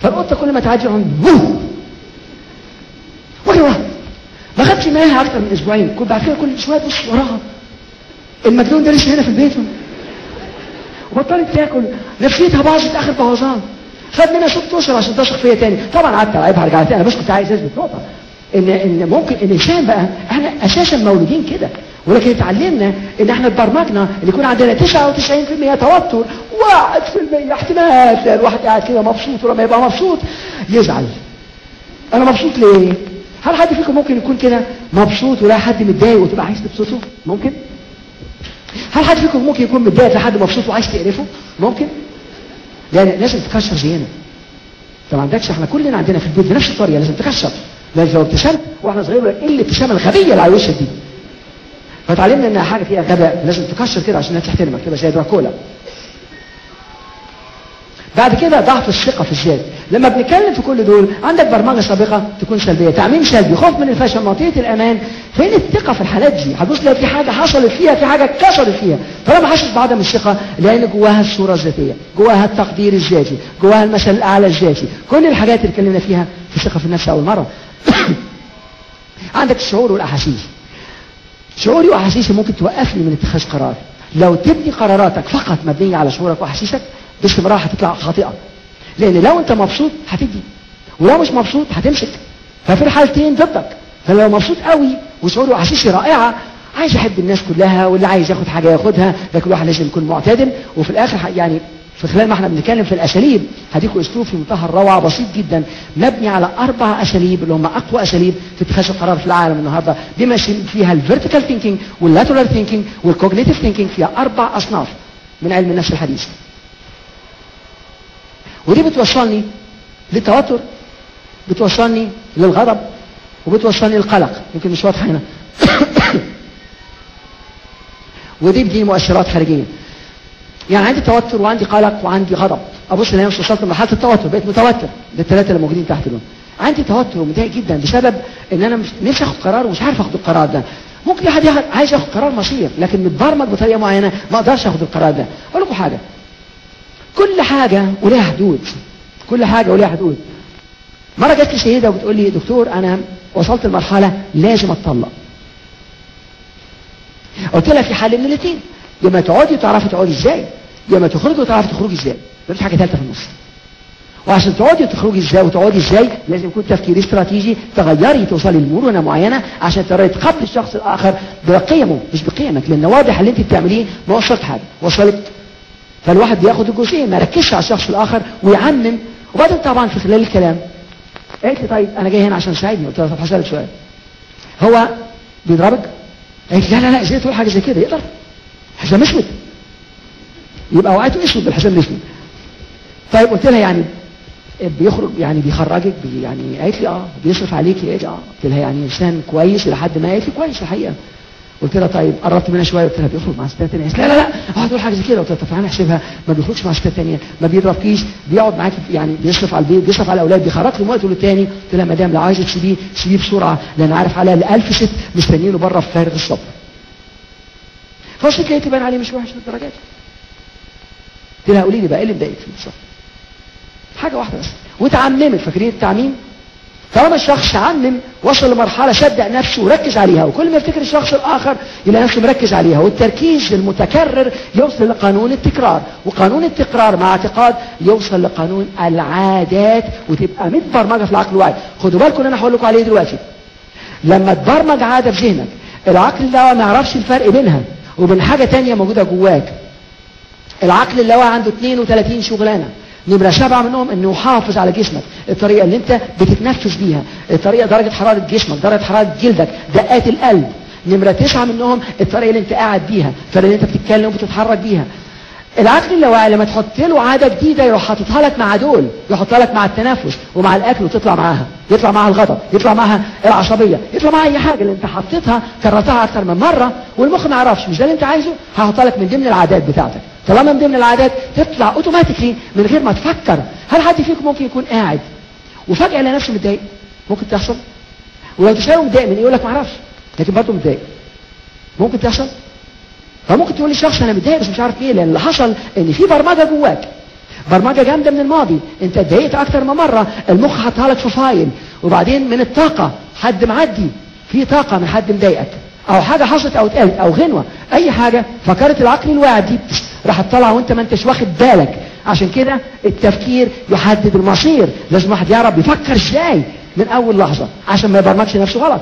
فالقطه كل ما تعدي عند بوم واجري وراها ما خدش معاها اكتر من اسبوعين كنت بعد كده كل شويه تبص وراها المجنون ده لسه هنا في البيت وبطلت تاكل نفسيتها باظت اخر بوظان خد منها ست اشهر عشان تثق فيا تاني طبعا قعدت العبها رجعت انا بس كنت عايز اثبت نقطه ان ان ممكن الانسان بقى احنا اساسا مولودين كده ولكن اتعلمنا ان احنا اتبرمجنا ان يكون عندنا 99% توتر 1% احتمال تلاقي الواحد قاعد كده مبسوط ولما يبقى مبسوط يزعل انا مبسوط ليه؟ هل حد فيكم ممكن يكون كده مبسوط ولا حد متضايق وتبقى عايز تبسطه؟ ممكن؟ هل حد فيكم ممكن يكون متضايق لحد مبسوط وعايز تقرفه؟ ممكن؟ لان لازم تكشر زينا انت ما عندكش احنا كلنا عندنا في البيت بنفس الطريقه لازم تكشر لان لو ابتسمت واحنا صغيرين ايه الابتسامه الغبيه اللي على وشك دي فتعلمنا انها حاجه فيها غباء لازم تكشر كده عشان الناس تحترمك تبقى زي دراكولا بعد كده ضعف الثقه في الذات لما بنتكلم في كل دول عندك برمجه سابقه تكون سلبيه تعميم سلبي خوف من الفشل منطقه الامان فين الثقه في الحالات دي هتبص تلاقي في حاجه حصلت فيها في حاجه اتكسرت فيها طالما حاسس بعدم الثقه لان جواها الصوره الذاتيه جواها التقدير الذاتي جواها المثل الاعلى الذاتي كل الحاجات اللي اتكلمنا فيها في الثقه في النفس اول مره عندك الشعور والاحاسيس شعوري واحاسيسي ممكن توقفني من اتخاذ قرار لو تبني قراراتك فقط مبنيه على شعورك واحاسيسك باستمرار هتطلع خاطئه لان لو انت مبسوط هتدي ولو مش مبسوط هتمسك ففي الحالتين ضدك فلو مبسوط قوي وشعوري واحاسيسي رائعه عايز احب الناس كلها واللي عايز ياخد حاجه ياخدها ده كل واحد لازم يكون معتدل وفي الاخر يعني في خلال ما احنا بنتكلم في الاساليب هديكم اسلوب في منتهى الروعه بسيط جدا مبني على اربع اساليب اللي هم اقوى اساليب في اتخاذ القرار في العالم النهارده بما فيها الفيرتيكال ثينكينج واللاترال ثينكينج والكوجنيتيف ثينكينج فيها اربع اصناف من علم النفس الحديث ودي بتوصلني للتوتر بتوصلني للغضب وبتوصلني للقلق يمكن مش واضحه هنا ودي بتديني مؤشرات خارجيه يعني عندي توتر وعندي قلق وعندي غضب ابص الاقي نفسي وصلت لمرحله التوتر بقيت متوتر ده الثلاثه اللي موجودين تحت دول عندي توتر ومتضايق جدا بسبب ان انا مش نفسي اخد قرار ومش عارف اخد القرار ده ممكن واحد عايز ياخد قرار مصير لكن متبرمج بطريقه معينه ما اقدرش اخد القرار ده اقول لكم حاجه كل حاجه ولها حدود كل حاجه ولها حدود مره جت لي سيده وبتقول لي دكتور انا وصلت لمرحله لازم اتطلق قلت لها في حل من الاثنين يا ما تقعدي وتعرفي تقعدي ازاي يا ما تخرجي وتعرفي تخرجي ازاي مفيش حاجه ثالثه في النص وعشان تقعدي وتخرجي ازاي وتقعدي ازاي لازم يكون تفكير استراتيجي تغيري توصلي لمرونه معينه عشان تقدري تقبلي الشخص الاخر بقيمه مش بقيمك لان واضح اللي انت بتعمليه ما وصلت حاجه وصلت فالواحد بياخد الجزئيه ما يركزش على الشخص الاخر ويعمم وبعدين طبعا في خلال الكلام قالت لي طيب انا جاي هنا عشان تساعدني قلت لها طب هسالك سؤال هو بيضربك؟ قالت لا لا لا ازاي تقول حاجه زي كده يقدر حزام اسود يبقى وقعته اسود بالحزام الاسود طيب قلت لها يعني بيخرج يعني بيخرجك بي يعني قالت لي اه بيصرف عليكي قالت لي اه قلت لها يعني انسان كويس لحد ما قالت لي كويس الحقيقه قلت لها طيب قربت منها شويه قلت لها بيخرج مع ستات ثانيه لا لا لا اه تقول حاجه زي كده قلت لها طب تعالى احسبها ما بيخرجش مع ستات ثانيه ما بيضربكيش بيقعد معاك يعني بيصرف على البيت بيصرف على الاولاد بيخرج له وقت للتاني قلت لها مدام لو عايزه تسيبيه سيبيه بسرعه لان عارف عليها ل 1000 ست مستنيينه بره في فارغ الصبر فالست لقيت تبان عليه مش وحش للدرجات قلت لها قولي لي بقى ايه اللي مضايقك فيه بالظبط حاجه واحده بس وتعممت فاكرين التعميم طالما الشخص عمم وصل لمرحله صدق نفسه وركز عليها وكل ما يفتكر الشخص الاخر يلاقي نفسه مركز عليها والتركيز المتكرر يوصل لقانون التكرار وقانون التكرار مع اعتقاد يوصل لقانون العادات وتبقى متبرمجه في العقل الواعي خدوا بالكم ان انا هقول لكم عليه دلوقتي لما تبرمج عاده في ذهنك العقل اللاواعي ما يعرفش الفرق بينها وبين حاجه تانية موجوده جواك العقل اللاواعي عنده 32 شغلانه نمرة سبعة منهم انه يحافظ على جسمك الطريقة اللي انت بتتنفس بيها الطريقة درجة حرارة جسمك درجة حرارة جلدك دقات القلب نمرة تسعة منهم الطريقة اللي انت قاعد بيها الطريقة اللي انت بتتكلم وبتتحرك بيها العقل اللاواعي لما تحط له عادة جديدة يروح حاططها لك مع دول يحطها لك مع التنفس ومع الاكل وتطلع معاها يطلع معاها الغضب يطلع معاها العصبية يطلع معاها اي حاجة اللي انت حطيتها كررتها اكتر من مرة والمخ ما يعرفش مش ده اللي انت عايزه هحطها لك من ضمن العادات بتاعتك طالما من ضمن العادات تطلع اوتوماتيكلي من غير ما تفكر هل حد فيكم ممكن يكون قاعد وفجأة يلاقي نفسه متضايق ممكن تحصل ولو تسأله متضايق من ايه يقول لك ما اعرفش لكن برضه متضايق ممكن تحصل فممكن تقول للشخص انا متضايق بس مش عارف ايه لان اللي حصل ان في برمجه جواك برمجه جامده من الماضي انت اتضايقت اكتر من مره المخ حطها لك في فايل وبعدين من الطاقه حد معدي في طاقه من حد مضايقك او حاجه حصلت او اتقالت او غنوه اي حاجه فكرت العقل الواعي دي راح تطلع وانت ما انتش واخد بالك عشان كده التفكير يحدد المصير لازم واحد يعرف بيفكر ازاي من اول لحظه عشان ما يبرمجش نفسه غلط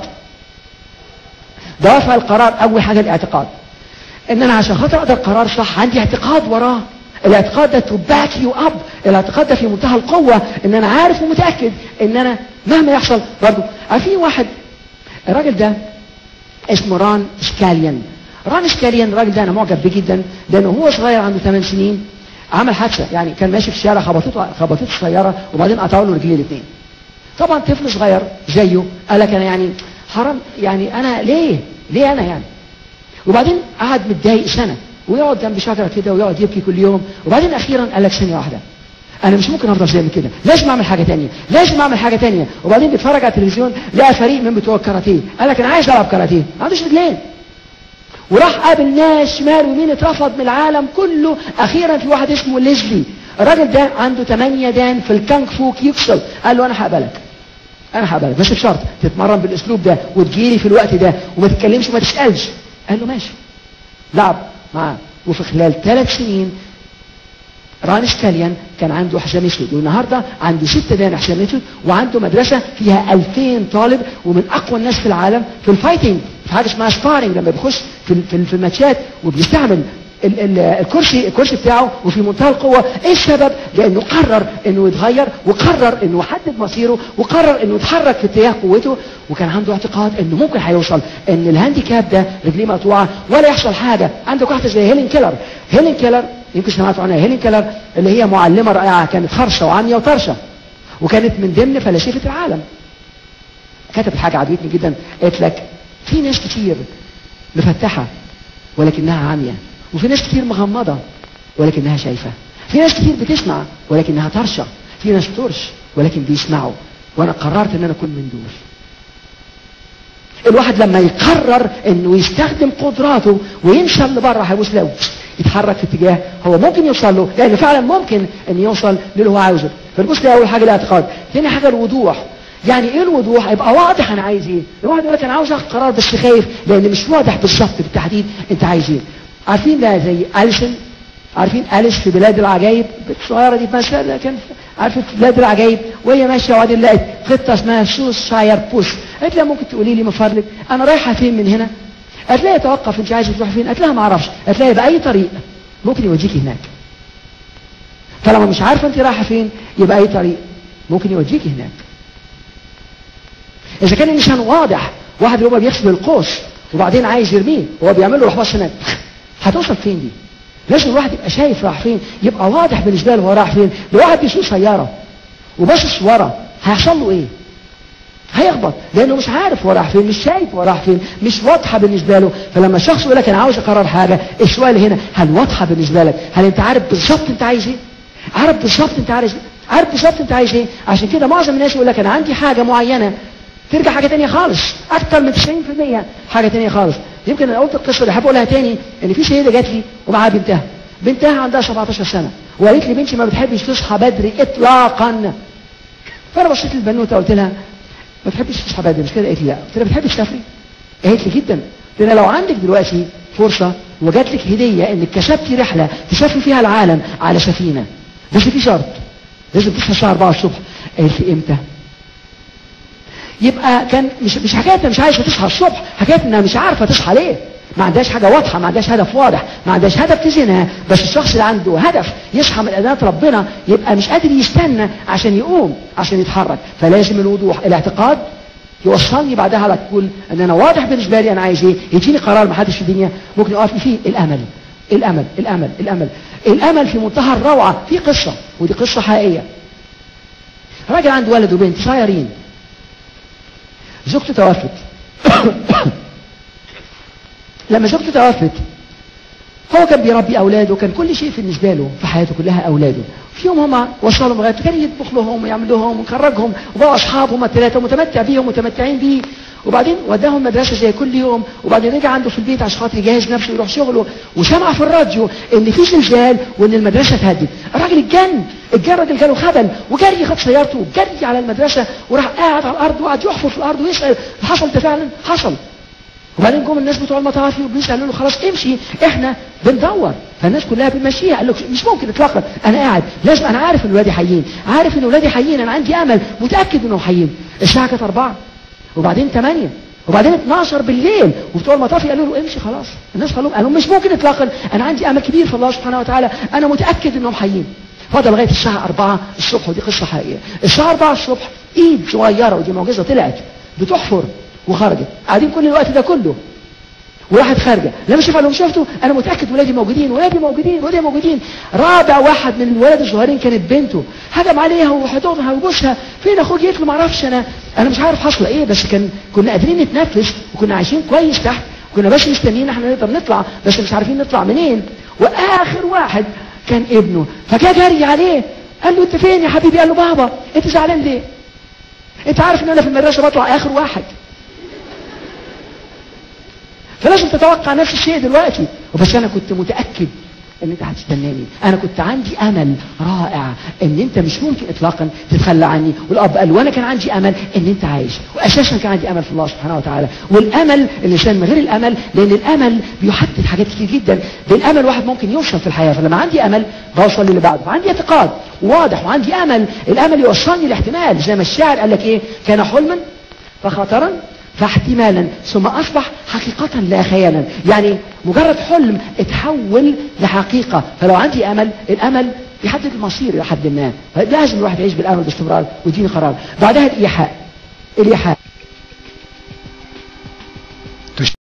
دوافع القرار اول حاجه الاعتقاد ان انا عشان خاطر اقدر قرار صح عندي اعتقاد وراه الاعتقاد ده تو باك يو اب الاعتقاد ده في منتهى القوه ان انا عارف ومتاكد ان انا مهما يحصل برضه في واحد الراجل ده اسمه ران سكاليان ران سكاليان الراجل ده انا معجب بيه جدا لانه هو صغير عنده 8 سنين عمل حادثه يعني كان ماشي في الشارع خبطته خبطته السياره وبعدين قطعوا له رجليه الاثنين طبعا طفل صغير زيه قال لك انا يعني حرام يعني انا ليه ليه انا يعني وبعدين قعد متضايق سنه ويقعد جنب شجره كده ويقعد يبكي كل يوم وبعدين اخيرا قال لك ثانيه واحده انا مش ممكن افضل زي ما كده لازم اعمل حاجه تانية لازم اعمل حاجه تانية وبعدين بيتفرج على التلفزيون لقى فريق من بتوع الكاراتيه قال لك انا عايز العب كاراتيه ما عندوش رجلين وراح قابل ناس شمال ويمين اترفض من العالم كله اخيرا في واحد اسمه ليزلي الراجل ده عنده 8 دان في الكانج فو كيكسل قال له انا هقبلك انا هقبلك بس بشرط تتمرن بالاسلوب ده وتجيلي في الوقت ده وما تتكلمش وما تسالش قال له ماشي لعب معاه وفي خلال ثلاث سنين ران سكاليان كان عنده حزام اسود والنهارده عنده ست دان حزام اسود وعنده مدرسه فيها 2000 طالب ومن اقوى الناس في العالم في الفايتنج في حاجه اسمها سبارينج لما بيخش في في, في الماتشات وبيستعمل ال ال الكرسي الكرسي بتاعه وفي منتهى القوه ايه السبب لانه قرر انه يتغير وقرر انه يحدد مصيره وقرر انه يتحرك في اتجاه قوته وكان عنده اعتقاد انه ممكن هيوصل ان الهانديكاب ده رجليه مقطوعه ولا يحصل حاجه عندك واحده زي هيلين كيلر هيلين كيلر يمكن سمعتوا عنها هيلين كيلر اللي هي معلمه رائعه كانت خرصه وعاميه وطرشه وكانت من ضمن فلاسفه العالم كتبت حاجه عجبتني جدا قالت لك في ناس كتير مفتحه ولكنها عاميه وفي ناس كتير مغمضة ولكنها شايفة في ناس كتير بتسمع ولكنها طرشة في ناس بترش ولكن بيسمعوا وانا قررت ان انا اكون من دول الواحد لما يقرر انه يستخدم قدراته ويمشي لبره هيبص له يتحرك في اتجاه هو ممكن يوصل له لان فعلا ممكن ان يوصل للي هو عاوزه فالبص اول حاجه الاعتقاد ثاني حاجه الوضوح يعني ايه الوضوح يبقى واضح انا عايز ايه الواحد يقول لك انا عاوز اخد قرار بس خايف لان مش واضح بالظبط بالتحديد انت عايز ايه عارفين ده زي أليسن عارفين أليس في بلاد العجائب الصغيرة دي مثلا كان عارفة في بلاد العجائب وهي ماشية وبعدين لقت قطة اسمها سوس شاير بوس قالت لها ممكن تقولي لي من فضلك أنا رايحة فين من هنا قالت لها توقف أنت عايزة تروح فين قالت لها ما أعرفش قالت لها بأي طريق ممكن يوديكي هناك فلما مش عارفة أنت رايحة فين يبقى أي طريق ممكن يوديكي هناك إذا كان الإنسان واضح واحد اللي هو بيغسل القوس وبعدين عايز يرميه وهو بيعمل له راح هناك هتوصل فين دي لازم الواحد يبقى شايف راح فين يبقى واضح بالنسبه له هو راح فين لو واحد بيسوق سياره وباصص ورا هيحصل له ايه هيخبط لانه مش عارف هو راح فين مش شايف هو راح فين مش واضحه بالنسبه له فلما الشخص يقول لك انا عاوز اقرر حاجه السؤال هنا هل واضحه بالنسبه لك هل انت عارف بالظبط انت عايز ايه عارف بالظبط انت عايز ايه عارف بالظبط انت عايز ايه عشان كده معظم الناس يقول لك انا عندي حاجه معينه ترجع حاجه تانية خالص اكتر من 90% حاجه تانية خالص يمكن انا قلت القصه اللي حابب اقولها تاني ان في سيده جات لي ومعاها بنتها بنتها عندها 17 سنه وقالت لي بنتي ما بتحبش تصحى بدري اطلاقا فانا بصيت للبنوته قلت لها ما بتحبش تصحى بدري مش كده قالت لي لا قلت لها بتحبي تسافري قالت لي جدا قلت لها لو عندك دلوقتي فرصه وجات لك هديه انك كسبتي رحله تسافري فيها العالم على سفينه بس في شرط لازم تصحى الساعه 4 الصبح قالت لي امتى يبقى كان مش مش حكايه مش عايزه تصحى الصبح حكايه انها مش عارفه تصحى ليه ما عندهاش حاجه واضحه ما عندهاش هدف واضح ما عندهاش هدف تزنها بس الشخص اللي عنده هدف يصحى من اذانات ربنا يبقى مش قادر يستنى عشان يقوم عشان يتحرك فلازم الوضوح الاعتقاد يوصلني بعدها على تقول ان انا واضح بالنسبه لي انا عايز ايه يجيني قرار ما حدش في الدنيا ممكن يوقفني فيه الامل الامل الامل الامل الامل في منتهى الروعه في قصه ودي قصه حقيقيه راجل عنده ولد وبنت صغيرين زوجته توفت لما زوجته توفت هو كان بيربي اولاده وكان كل شيء بالنسبه له في حياته كلها اولاده في يوم هما وصلوا لغايه كان يطبخ لهم ويعمل لهم ويخرجهم وبقوا اصحاب هما الثلاثه متمتع بيهم متمتعين بيه وبعدين وداهم مدرسة زي كل يوم وبعدين رجع عنده في البيت عشان خاطر يجهز نفسه ويروح شغله وسمع في الراديو ان في زلزال وان المدرسة اتهدت الراجل اتجن اتجن الراجل جاله خبل وجري خد سيارته وجري على المدرسة وراح قاعد على الارض وقعد يحفر في الارض ويسأل حصل ده فعلا حصل وبعدين جم الناس بتوع المطافي وبوليس قالوا له خلاص امشي احنا بندور فالناس كلها بتمشيها قال له مش ممكن اطلاقا انا قاعد لازم انا عارف ان ولادي حيين عارف ان ولادي حيين انا عندي امل متاكد انهم حيين الساعه كانت 4 وبعدين 8 وبعدين 12 بالليل وبتوع المطافي قالوا له امشي خلاص الناس قالوا قالوا مش ممكن اطلاقا انا عندي امل كبير في الله سبحانه وتعالى انا متاكد انهم حيين فضل لغايه الساعه 4 الصبح ودي قصه حقيقيه الساعه 4 الصبح ايد صغيره ودي معجزه طلعت بتحفر وخرجت قاعدين كل الوقت ده كله وراحت خارجه لما شوف لهم شفتوا انا متاكد ولادي موجودين ولادي موجودين ولادي موجودين رابع واحد من الولاد الصغيرين كانت بنته هجم عليها وحضنها وبوسها فين اخوك قلت له ما اعرفش انا انا مش عارف حصل ايه بس كان كنا قادرين نتنفس وكنا عايشين كويس تحت وكنا بس مستنيين احنا نقدر نطلع بس مش عارفين نطلع منين واخر واحد كان ابنه فجاء جري عليه قال له انت فين يا حبيبي قال له بابا انت زعلان ليه انت عارف ان انا في المدرسه بطلع اخر واحد فلازم تتوقع نفس الشيء دلوقتي وبس انا كنت متاكد ان انت هتستناني انا كنت عندي امل رائع ان انت مش ممكن اطلاقا تتخلى عني والاب قال وانا كان عندي امل ان انت عايش واساسا كان عندي امل في الله سبحانه وتعالى والامل الانسان من غير الامل لان الامل بيحدد حاجات كتير جدا بالامل واحد ممكن يوصل في الحياه فلما عندي امل بوصل للي بعده وعندي اعتقاد واضح وعندي امل الامل يوصلني لاحتمال زي ما الشاعر قال لك ايه كان حلما فخطرا فاحتمالا ثم أصبح حقيقة لا خيالا يعني مجرد حلم اتحول لحقيقة فلو عندي أمل الأمل يحدد المصير إلى حد ما لازم الواحد يعيش بالأمل باستمرار ويديني قرار بعدها الإيحاء الإيحاء